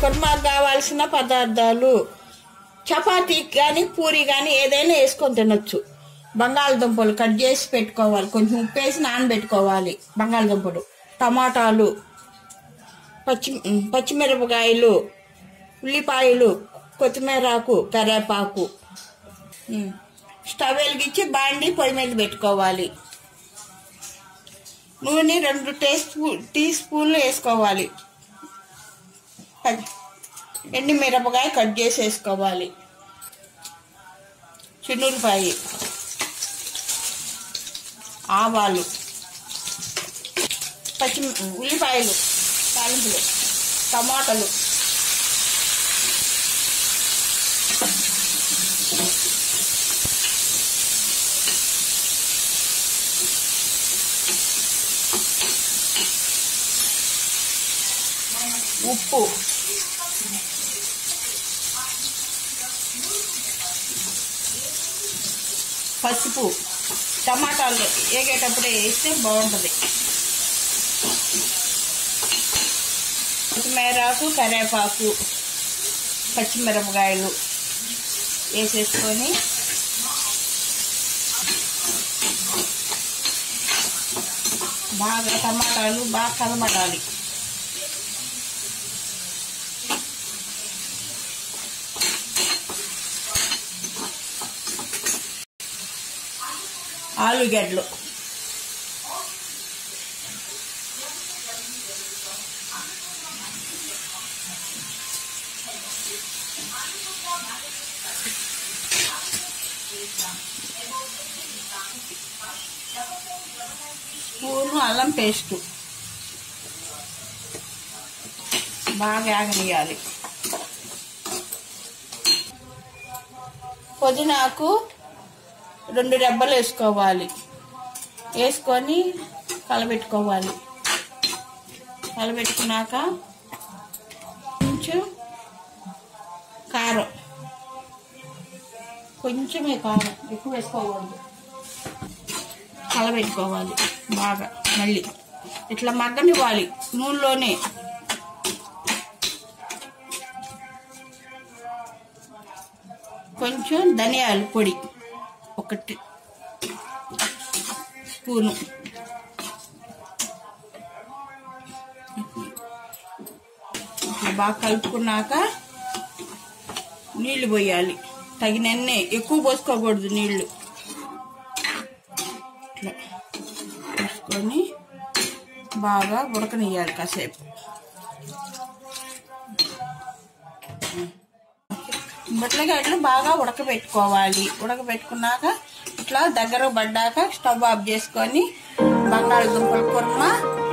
కుర్మాకు కావాల్సిన పదార్థాలు చపాతీ కానీ పూరి కానీ ఏదైనా వేసుకొని తినొచ్చు బంగాళదుంపలు కట్ చేసి పెట్టుకోవాలి కొంచెం ఉప్పు వేసి నానబెట్టుకోవాలి బంగాళదుంపలు టమాటాలు పచ్చి పచ్చిమిరపకాయలు ఉల్లిపాయలు కొత్తిమీరాకు కరివేపాకు ఉమ్. స్టవ్ వెలిగించి బాండి పొయ్యి మీద పెట్టుకోవాలి నూనె రెండు టీ స్పూన్ టీ స్పూన్లు వేసుకోవాలి ఎండి మిరపకాయ కట్ చేసి వేసుకోవాలి చిన్నులపాయి ఆవాలు పచ్చి ఉల్లిపాయలు తాలింపులు టమాటాలు ఉప్పు పసుపు టమాటాలు వేగేటప్పుడు వేస్తే బాగుంటుంది కొత్తిమీరాకు కరివేపాకు పచ్చిమిరపకాయలు వేసేసుకొని బాగా టమాటాలు బాగా కలమడాలి ఆలుగడ్డలు స్పూను అల్లం పేస్టు బాగా ఆగనియాలి పుదీనాకు రెండు రెబ్బలు వేసుకోవాలి వేసుకొని కలబెట్టుకోవాలి కలబెట్టుకున్నాక కొంచెం కారం కొంచెమే కారం ఎక్కువ వేసుకోకూడదు కలబెట్టుకోవాలి బాగా మళ్ళీ ఇట్లా మగ్గనివ్వాలి నూనెలోనే కొంచెం ధనియాల పొడి ఒకటి స్పూను ఇట్లా బాగా కలుపుకున్నాక నీళ్లు పోయాలి తగినన్నే ఎక్కువ పోసుకోకూడదు నీళ్లు ఇట్లా పోసుకొని బాగా ఉడకనియ్యాలి కాసేపు బొట్లగడ్డలు బాగా ఉడకబెట్టుకోవాలి ఉడకబెట్టుకున్నాక ఇట్లా దగ్గర పడ్డాక స్టవ్ ఆఫ్ చేసుకొని బంగాళదుంపల కుర్మ